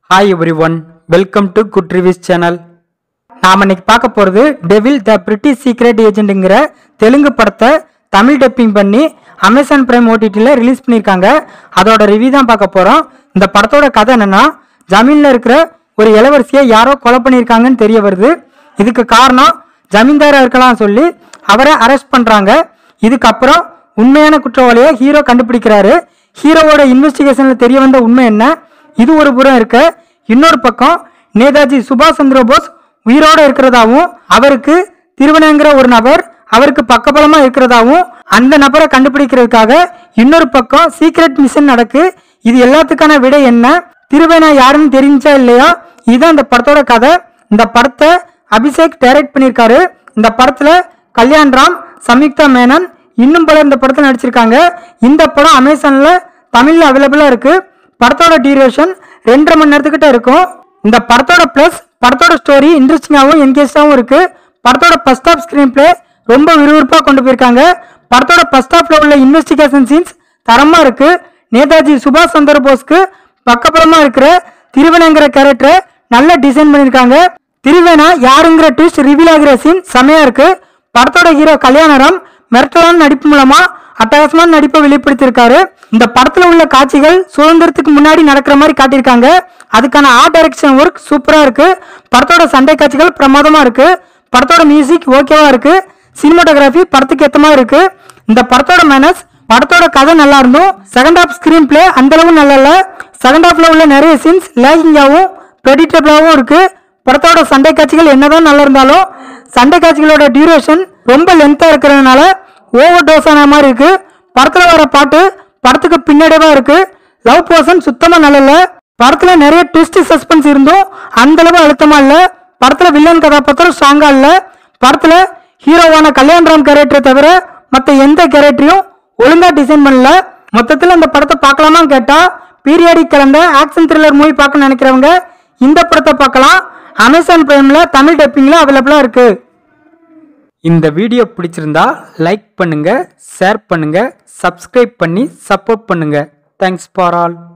hi everyone welcome to good reviews channel நாம் இன்னைக்கு பார்க்க போகிறது டெவில் த பிரிட்டிஷ் சீக்ரெட் ஏஜென்ட்டுங்கிற தெலுங்கு படத்தை தமிழ் டப்பிங் பண்ணி அமேசான் பிரைம் ஓடிடியில் ரிலீஸ் பண்ணியிருக்காங்க அதோட ரிவ்யூ தான் பார்க்க போகிறோம் இந்த படத்தோட கதை என்னன்னா ஜமீனில் இருக்கிற ஒரு இளவரசியை யாரோ கொலை பண்ணியிருக்காங்கன்னு தெரிய வருது இதுக்கு காரணம் ஜமீன்தாரா இருக்கலாம் சொல்லி அவரை அரெஸ்ட் பண்ணுறாங்க இதுக்கப்புறம் உண்மையான குற்றவாளியை ஹீரோ கண்டுபிடிக்கிறாரு ஹீரோவோட இன்வெஸ்டிகேஷனில் தெரிய வந்த உண்மை என்ன இது ஒரு புறம் இருக்க இன்னொரு பக்கம் நேதாஜி சுபாஷ் சந்திர போஸ் உயிரோட இருக்கிறதாவும் அவருக்கு திருவனங்கிற ஒரு நபர் அவருக்கு பக்கபலமா இருக்கிறதாவும் அந்த நபரை கண்டுபிடிக்கிறதுக்காக இன்னொரு பக்கம் சீக்ரெட் மிஷன் நடக்கு இது எல்லாத்துக்கான விடை என்ன திருவேனா யாருன்னு தெரிஞ்சா இல்லையா இதுதான் இந்த படத்தோட கதை இந்த படத்தை அபிஷேக் டைரக்ட் பண்ணியிருக்காரு இந்த படத்துல கல்யாண் ராம் சம்யுக்தா மேனன் இன்னும் பலர் இந்த படத்தில் நடிச்சிருக்காங்க இந்த படம் அமேசான்ல தமிழ்ல அவைலபிளா இருக்கு படத்தோட டியூரேஷன் ரெண்டரை மணி நேரத்துக்கிட்ட இருக்கும் இந்த படத்தோட ப்ளஸ் படத்தோட ஸ்டோரி இன்ட்ரெஸ்டிங்காகவும் என்கேஜாகவும் இருக்கு படத்தோட ஃபர்ஸ்ட் ஆஃப் ஸ்க்ரீன் பிளே ரொம்ப விறுவிறுப்பாக கொண்டு போயிருக்காங்க படத்தோட ஃபர்ஸ்ட் ஆஃப்ல உள்ள இன்வெஸ்டிகேஷன் சீன்ஸ் தரமா இருக்கு நேதாஜி சுபாஷ் சந்திர போஸ்க்கு பக்கப்புறமா இருக்கிற திருவனங்கிற கேரக்டரை நல்லா டிசைன் பண்ணியிருக்காங்க திருவேனா யாருங்கிற ட்விஸ்ட் ரிவீல் ஆகிற சீன் செமையா இருக்கு படத்தோட ஹீரோ கல்யாணராம் மிரட்டலான நடிப்பு மூலமா அட்டகாசமான நடிப்பை வெளிப்படுத்தியிருக்காரு இந்த படத்துல உள்ள காட்சிகள் சுதந்திரத்துக்கு முன்னாடி நடக்கிற மாதிரி காட்டியிருக்காங்க அதுக்கான ஆர்ட் டைரக்ஷன் ஒர்க் சூப்பரா இருக்கு படத்தோட சண்டை காட்சிகள் பிரமாதமா இருக்கு படத்தோட மியூசிக் ஓகேவா இருக்கு சினிமாட்டோகிராஃபி படத்துக்கு ஏத்த மாதிரி இருக்கு இந்த படத்தோட மேனஸ் படத்தோட கதை நல்லா இருந்தும் செகண்ட் ஹாஃப் ஸ்கிரீன் பிளே அந்த அளவு நல்லா இல்ல செகண்ட் ஹாஃப்ல உள்ள நிறைய சீன்ஸ் லேகிங்காகவும் ப்ரெடிட்டபிளாகவும் இருக்கு படத்தோட சண்டை காட்சிகள் என்னதான் நல்லா இருந்தாலும் சண்டை காட்சிகளோட டியூரேஷன் ரொம்ப லென்த்தா இருக்கிறதுனால ஓவர் டோஸ் ஆன மாதிரி இருக்கு படத்துல வர பாட்டு படத்துக்கு பின்னாடியவா இருக்கு லவ் போர்ஷன் சுத்தமா நல்லா இல்ல படத்துல நிறைய ட்விஸ்ட் சஸ்பென்ஸ் இருந்தும் அந்த அளவு அழுத்தமா இல்ல படத்துல வில்லன் கதாபாத்திரம் ஸ்ட்ராங்கா இல்ல படத்துல ஹீரோவான கல்யாண்ராம் கேரக்டரை தவிர மத்த எந்த கேரக்டரையும் ஒழுங்கா டிசைன் பண்ணல மொத்தத்துல இந்த படத்தை பார்க்கலாமான்னு கேட்டா பீரியாடிக் கலந்த ஆக்ஷன் த்ரில்லர் மூவி பார்க்க நினைக்கிறவங்க இந்த படத்தை பார்க்கலாம் அமேசான் பிரைம்ல தமிழ் டப்பிங்ல அவைலபிளா இருக்கு இந்த வீடியோ பிடிச்சிருந்தா லைக் பண்ணுங்க ஷேர் பண்ணுங்க சப்ஸ்கிரைப் பண்ணி சப்போர்ட் பண்ணுங்க தேங்க்ஸ் ஃபார் ஆல்